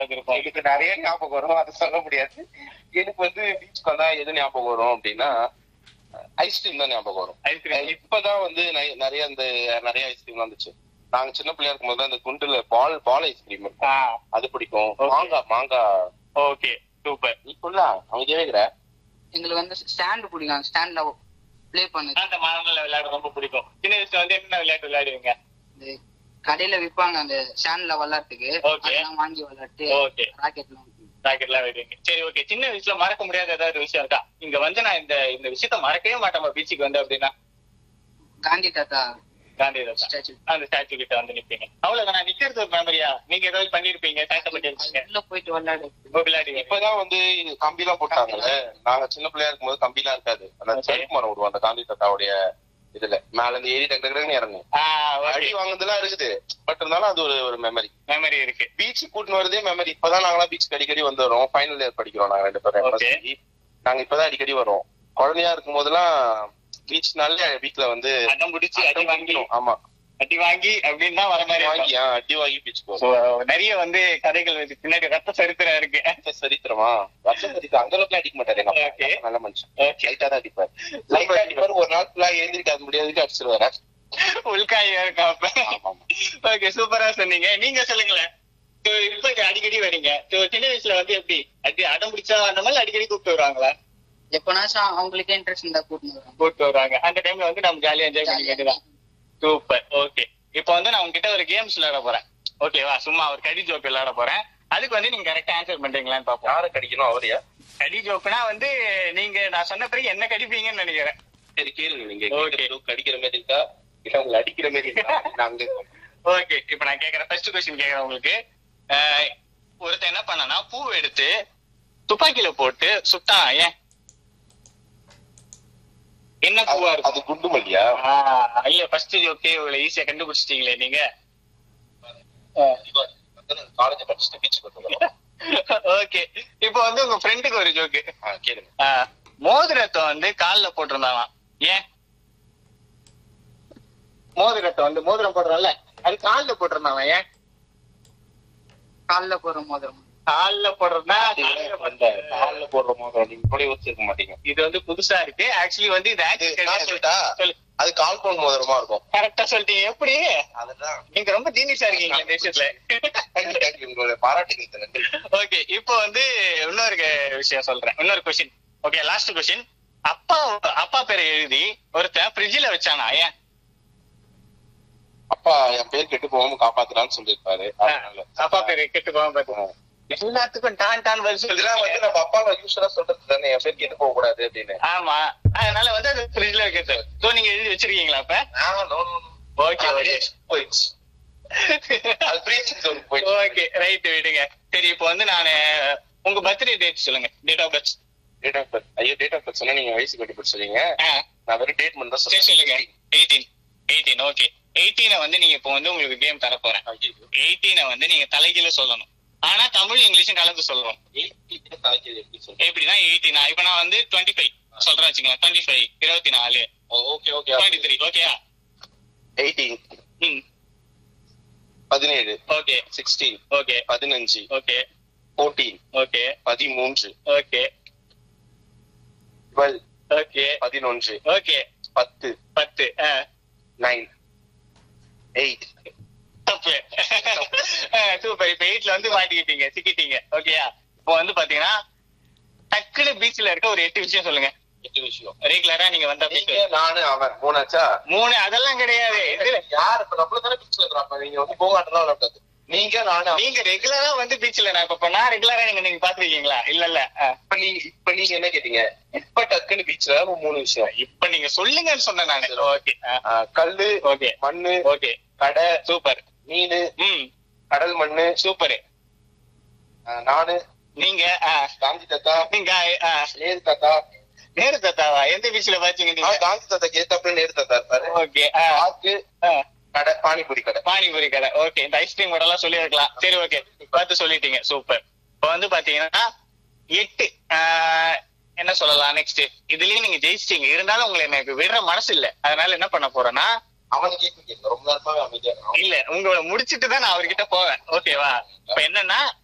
அது இருக்கும் எனக்கு நிறைய ஞாபகம் வரும் அதை சொல்ல முடியாது எனக்கு வந்து பீச்சுக்கு வந்தா எது ஞாபகம் வரும் அப்படின்னா ஐஸ்கிரீம் தான் ஞாபகம் வரும் ஐஸ்கிரீம் இப்பதான் வந்து நெ- நிறைய இந்த நிறைய ஐஸ்கிரீம் வந்துச்சு நாங்க சின்ன பிள்ளையா இருக்கும் போது அந்த குண்டுல பால் பால் ஐஸ்கிரீம் இருக்கும் அது பிடிக்கும் Okay. மாங்காய் மாங்காய் ஓகே சூப்பர் நீ சொல்லா அவங்க கேக்குற எங்களுக்கு வந்து ஸ்டாண்ட் பிடிக்கும் ஸ்டாண்ட்ல ப்ளே பண்ணு அந்த மரங்கள்ல விளையாட ரொம்ப பிடிக்கும் சின்ன வயசுல வந்து என்ன விளையாட்டு விளையாடுவீங்க இந்த கடையில விப்பாங்க அந்த ஸ்டாண்ட்ல விளையாட்டுக்கு Okay. அதெல்லாம் வாங்கி விளையாட்டு ஓகே ராக்கெட்லாம் ராக்கெட்லாம் விடுவீங்க சரி ஓகே சின்ன வயசுல மறக்க முடியாத ஏதாவது விஷயம் இருக்கா இங்க வந்து நான் இந்த இந்த விஷயத்த மறக்கவே மாட்டேன் பீச்சுக்கு வந்து அப்படின்னா காந்தி தாத்தா காந்தி தாத்தா ஸ்டாச்சு அந்த ஸ்டாச்சு கிட்ட வந்து நிப்பீங்க அவ்வளவுதான் நான் நிக்கிறது ஒரு மெமரியா நீங்க ஏதாவது பண்ணிருப்பீங்க சேட்டை பண்ணிருப்பீங்க உள்ள போயிட்டு விளையாடு விளையாடி இப்பதான் வந்து இது கம்பிலாம் போட்டாங்கல்ல நாங்க சின்ன பிள்ளையா இருக்கும்போது கம்பிலாம் இருக்காது அந்த Okay. செருப்பு மரம் விடுவோம் அந்த காந்தி தாத்தாவுடைய இதுல மேல இருந்து ஏறி டக்கு டக்குன்னு இறங்கும் அடி வாங்குனதுலாம் இருக்குது பட் இருந்தாலும் அது ஒரு ஒரு மெமரி மெமரி இருக்கு பீச் கூட்டின்னு வரதே மெமரி இப்பதான் நாங்களாம் பீச் அடிக்கடி வந்து வரோம் ஃபைனல் இயர் படிக்கிறோம் நாங்க ரெண்டு பேரும் Okay. MSc. நாங்க இப்பதான் அடிக்கடி வரோம் குழந்தையா இருக்கும் போதெல்லாம் பீச்னாலே வீட்ல வந்து அடம் பிடிச்சி அடி வாங்கி வாங்கிடும் ஆமா அடி வாங்கி அப்படின்னு தான் வர மாதிரி வாங்கி இருக்கும். ஆ, அடி வாங்கி பீச்சுக்கு So, வரும் நிறைய வந்து கதைகள் இருக்கு பின்னாடி ரத்த சரித்திரம் இருக்கு ரத்த சரித்திரமா ரத்த சரித்திரம் அந்த அளவுக்கு அடிக்க மாட்டாரு எங்க அப்பா. Okay. நல்ல மனுஷன் ஓகே லைட்டா தான் அடிப்பாரு லைட்டா அடிப்பாரு ஒரு நாள் ஃபுல்லா எழுந்திருக்காது முடியாதுக்கு அடிச்சிருவாரு உள்காயா இருக்கா அப்ப ஆமா ஆமா ஓகே சூப்பரா சொன்னீங்க நீங்க சொல்லுங்களேன் So, இப்ப இங்க அடிக்கடி வரீங்க So, சின்ன வயசுல வந்து எப்படி அடி அடம் பிடிச்சா அந்த மாதிரி அடிக்கடி கூப்பிட்டு வருவாங்களா எப்பனாச்சும் அவங்களுக்கே இன்ட்ரெஸ்ட் இருந்தா கூட்டிட்டு வருவாங்க கூப்பிட்டு வருவாங்க அந்த டைம்ல வந்து நம்ம ஜாலியா என்ஜாய் பண்ணி வேண்டியதான் சூப்பர் ஓகே இப்போ வந்து நான் உங்ககிட்ட ஒரு கேம்ஸ் விளையாட போறேன் ஓகேவா சும்மா ஒரு கடி ஜோக் விளையாட போறேன் அதுக்கு வந்து நீங்க கரெக்டா ஆன்சர் பண்றீங்களான்னு பாப்போம் யாரை கடிக்கணும் அவரையா கடி ஜோக்குனா வந்து நீங்க நான் சொன்ன பிறகு என்ன கடிப்பீங்கன்னு நினைக்கிறேன் சரி கேளுங்க நீங்க Okay. கேக்குற joke கடிக்கிற மாதிரி இருக்கா இல்ல உங்களை அடிக்கிற மாதிரி இருக்கா நாங்க ஓகே இப்போ நான் கேக்குறேன் ஃபர்ஸ்ட் கொஸ்டின் கேக்குறேன் உங்களுக்கு அஹ், ஒருத்தன் என்ன பண்ணனா பூ எடுத்து துப்பாக்கியில போட்டு சுட்டான் ஏன் என்ன பூவா அது- இருக்கும் அது குண்டு மல்லியா ஆஹ், இல்ல ஃபர்ஸ்ட் ஜோக்கே இவ்வளவு ஈஸியா கண்டுபிடிச்சிட்டீங்களே நீங்க காலேஜ் படிச்சுட்டு பீச் போட்டுருக்கோம் ஓகே இப்போ வந்து உங்க ஃப்ரெண்டுக்கு ஒரு ஜோக்கு கேளுங்க மோதிரத்தை வந்து கால்ல போட்டிருந்தாங்க ஏன் மோதிரத்தை வந்து மோதிரம் போடுறோம்ல அது கால்ல போட்டிருந்தாங்க ஏன் கால்ல போற மோதிரம் கால்ல போடுறதுனா அந்த கால்ல போடுற மோதிரம் நீங்க கூட யோசிச்சிருக்க மாட்டீங்க இது வந்து புதுசா இருக்கு ஆக்சுவலி வந்து இது இது நான் சொல்லிட்டா சொல்லு அது கால் பவுன் மோதிரமா இருக்கும் கரெக்டா சொல்லிட்டீங்க எப்படி அதுதான் நீங்க ரொம்ப ஜீனியஸா இருக்கீங்க இந்த விஷயத்துல Thank you, thank you. உங்களுடைய பாராட்டுகளுக்கு நன்றி ஓகே இப்போ வந்து இன்னொரு விஷயம் சொல்றேன் இன்னொரு கொஸ்டின் ஓகே லாஸ்ட் கொஸ்டின் அப்பா அப்பா பேரை எழுதி ஒருத்தன் ஃப்ரிட்ஜ்ல வச்சானா ஏன் அப்பா என் பேர் கெட்டு போகாம காப்பாத்துறான்னு சொல்லியிருப்பாரு அதனால. அப்பா பேரு கெட்டு போகாம பாத்து எல்லாத்துக்கும் டான் டான் பதில் இதெல்லாம் வந்து சொல்லிடுறாங்க நம்ம அப்பாவை யூஸ்வலா சொல்றது தானே என் பேர் கெட்டு போக கூடாது அப்படின்னு ஆமா அதனால வந்து அது ஃப்ரிட்ஜ்ல வைக்கிறது சோ நீங்க எழுதி வச்சிருக்கீங்களா அப்ப ஆஹ், no, no, no. ஓகே அது ஓகே போயிடுச்சு அது பிரீச்சிங் ஜோன் போயிடுச்சு ஓகே ரைட் விடுங்க சரி இப்போ வந்து நானு உங்க பர்த்டே டேட் சொல்லுங்க date of birth date of birth ஐயோ டேட் ஆஃப் பர்த் சொன்னா நீங்க வயசு கட்டி பிடிச்சிருங்க நான் வெறும் டேட் மட்டும் தான் சரி சொல்லுங்க எயிட்டீன் எயிட்டீன் ஓகே எயிட்டீனை வந்து நீங்க இப்போ வந்து உங்களுக்கு கேம் தர போறேன் ஐயோ எயிட்டீனை வந்து நீங்க தலைகீழ சொல்லணும் ஆனா தமிழ் இங்கிலீஷும் கலந்து சொல்லணும் எயிட்டீன் தலைக்கு எப்படி சொல்றேன் எப்படின்னா எயிட்டீனா இப்ப நான் வந்து டுவெண்ட்டி ஃபைவ் சொல்றேன் வச்சுக்கோங்க டுவெண்ட்டி ஃபைவ் இருபத்தி நாலு ஓகே ஓகே டுவெண்ட்டி த்ரீ ஓகேயா எயிட்டீன் ம் பதினேழு ஓகே சிக்ஸ்டீன் ஓகே பதினஞ்சு ஓகே ஃபோர்டீன் ஓகே பதிமூன்று ஓகே டுவெல் ஓகே பதினொன்று ஓகே பத்து பத்து ஆ நைன் எயிட் தப்பு சூப்பர் இப்ப எயிட்ல வந்து மாட்டிக்கிட்டீங்க சிக்கிட்டீங்க ஓகேயா இப்போ வந்து பாத்தீங்கன்னா டக்குனு பீச்ல இருக்க ஒரு எட்டு விஷயம் சொல்லுங்க எட்டு விஷயம் ரெகுலரா நீங்க வந்தா நீங்க beach- நானு அவன் மூணாச்சா மூணு அதெல்லாம் கிடையாது இது யார் இப்ப நம்மள தானே பிக்சர் இருக்கிறாப்ப நீங்க வந்து போக மாட்டேன்னா விளையாடாது நீங்க நானு அவன். நீங்க ரெகுலரா வந்து பீச்ல நான் இப்ப பண்ணா ரெகுலரா நீங்க நீங்க பாத்துருக்கீங்களா இல்ல இல்ல ஆ. இப்ப நீங்க இப்ப நீங்க என்ன கேட்டீங்க இப்ப டக்குன்னு பீச்ல மூணு விஷயம் இப்ப நீங்க சொல்லுங்கன்னு சொன்னேன் நானு ஓகே ஆ, கல்லு ஓகே மண்ணு ஓகே கடை சூப்பர் மீன் ம் கடல் மண்ணு சூப்பர் ஆ, நானு நீங்க ஆ, காந்தி தாத்தா நீங்க ஆ, நேரு தாத்தா நேரு தாத்தாவா எந்த பீச்ல பாத்தீங்க ஆ, நீங்க காந்தி தாத்தாக்கு ஏத்தாப்புல நேரு தாத்தா இருப்பாரு ஓகே பார்க்கு கடை பானிபூரி கடை பானிபூரி கடை ஓகே இந்த ஐஸ்கிரீம் கடை எல்லாம் சொல்லியிருக்கலாம் சரி ஓகே பார்த்து சொல்லிட்டீங்க சூப்பர் இப்ப வந்து பாத்தீங்கன்னா எட்டு ஆஹ், என்ன சொல்லலாம் நெக்ஸ்ட் இதுலயும் நீங்க ஜெயிச்சிட்டீங்க இருந்தாலும் உங்களை எனக்கு விடுற மனசு இல்ல அதனால என்ன பண்ண போறேன்னா அவனை கேட்க கேட்க ரொம்ப நேரமாவே அமைதியா இருக்கான். இல்ல உங்களை முடிச்சிட்டு தான் நான் அவர்கிட்ட போவேன் ஓகேவா இப்ப என்னன்னா